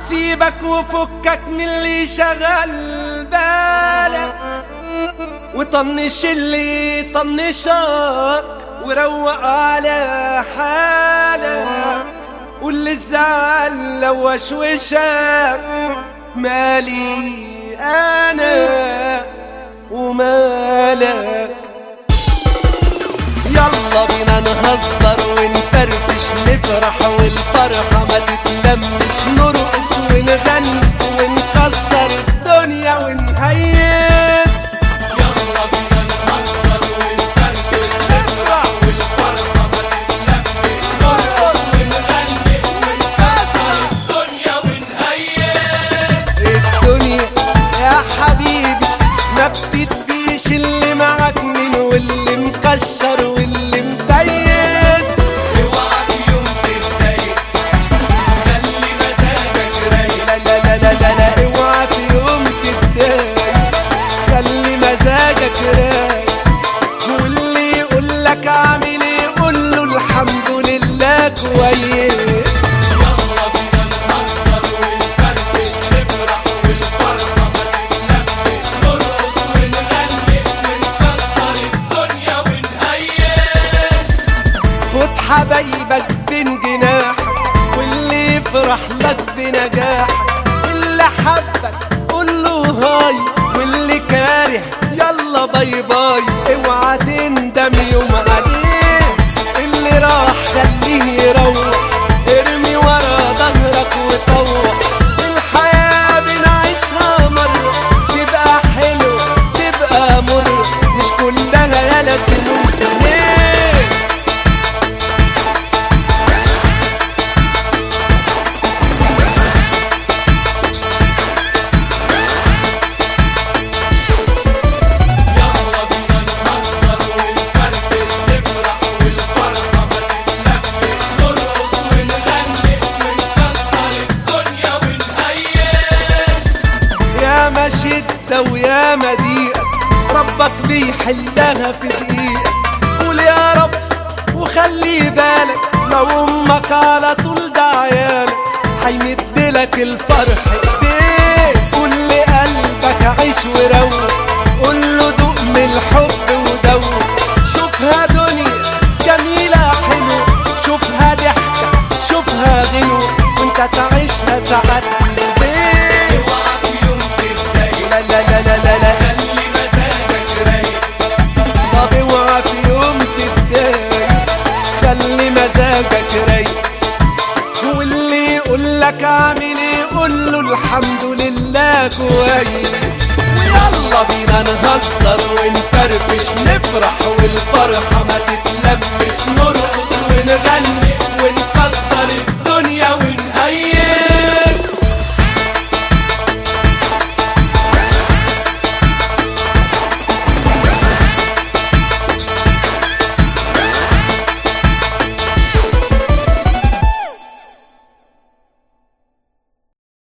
سيبك وفكك من اللي شغل بالك وطنش اللي طنشك وروق على حالك واللي الزعل لو وشوشك مالي انا ومالك يلا بينا نهزر ونفرفش نفرح والفرحة ما تتلمش نرقص ونغني ونكسر الدنيا ونهيس يلا بينا نهزر ونفرفش نفرح والفرحة ما تتلمش نرقص ونغني ونكسر الدنيا ونهيس الدنيا يا حبيبي ما بتديش اللي معاك من واللي مكشر واللي متيس اوعى في يوم تتضايق خلي مزاجك رايق لا لا لا لا لا لا اوعى في يوم تتضايق خلي مزاجك رايق واللي يقول لك اعمل ايه قول له الحمد لله كويس يلا بينا نهزر ونفرفش نفرح والفرحة ما تتلمش نرقص ونغني ونكسر الدنيا ونهيس خد حبايبك بين جناح واللي يفرح لك بنجاح اللي حبك قول له هاي واللي كاره يلا باي باي اوعى تندم يوم عليه اللي راح خليه يروح ارمي ورا ظهرك وطوح الحياة بنعيشها مرة تبقى حلو تبقى مر مش كلها يالا سنون ليه يلا بينا نهزر ونفرفش نفرح والفرحة ما تتلمش نرقص ونغني ونكسر الدنيا ونهيس يا ما شدة ويا ما ضيقة ربك بيحلها في دقيقة قول يا رب وخلي بالك لو امك على طول ده عيالك هيمدلك الفرح ايديه قول لقلبك عيش وروق قول له دوق من الحب ودوق شوفها دنيا جميلة حلوة شوفها ضحكة شوفها غنوة وانت تعيشها ساعات ليه اوعى في يوم تتضايق لا لا لا لا لا لا خلي مزاجك رايق طب اوعى في يوم تتضايق خلي مزاجك رايق واللي يقول لك اعمل ايه قول له الحمد لله كويس ويلا بينا نهزر ونفرفش نفرح والفرحة ما تتلمش نرقص ونغني